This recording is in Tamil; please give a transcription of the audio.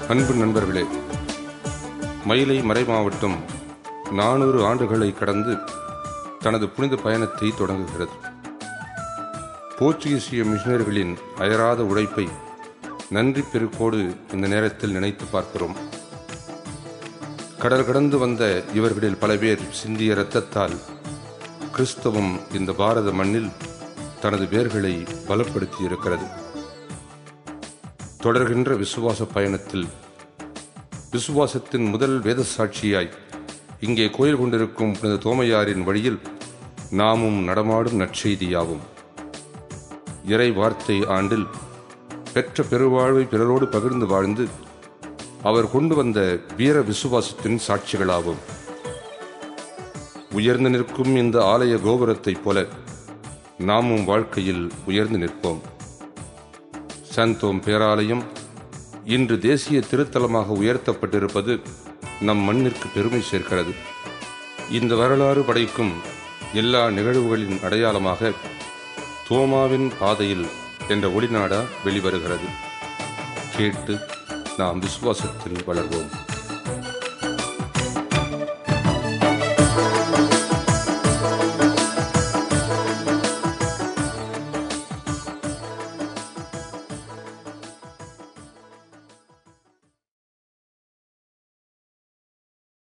அன்பு நண்பர்களே மயிலை மறைமாவட்டம் நானூறு ஆண்டுகளை கடந்து தனது புனித பயணத்தை தொடங்குகிறது போர்ச்சுகீசிய மிஷனரிகளின் அயராத உழைப்பை நன்றி பெருக்கோடு இந்த நேரத்தில் நினைத்து பார்க்கிறோம் கடல் கடந்து வந்த இவர்களில் பல பேர் சிந்திய இரத்தத்தால் கிறிஸ்தவம் இந்த பாரத மண்ணில் தனது வேர்களை பலப்படுத்தி இருக்கிறது தொடர்கின்ற விசுவாச பயணத்தில் விசுவாசத்தின் முதல் வேத சாட்சியாய் இங்கே கோயில் கொண்டிருக்கும் புனித தோமையாரின் வழியில் நாமும் நடமாடும் நற்செய்தியாகும் இறை வார்த்தை ஆண்டில் பெற்ற பெருவாழ்வை பிறரோடு பகிர்ந்து வாழ்ந்து அவர் கொண்டு வந்த வீர விசுவாசத்தின் சாட்சிகளாகும் உயர்ந்து நிற்கும் இந்த ஆலய கோபுரத்தைப் போல நாமும் வாழ்க்கையில் உயர்ந்து நிற்போம் சாந்தோம் பேராலயம் இன்று தேசிய திருத்தலமாக உயர்த்தப்பட்டிருப்பது நம் மண்ணிற்கு பெருமை சேர்க்கிறது இந்த வரலாறு படைக்கும் எல்லா நிகழ்வுகளின் அடையாளமாக தோமாவின் பாதையில் என்ற ஒளிநாடா வெளிவருகிறது கேட்டு நாம் விசுவாசத்தில் வளர்வோம்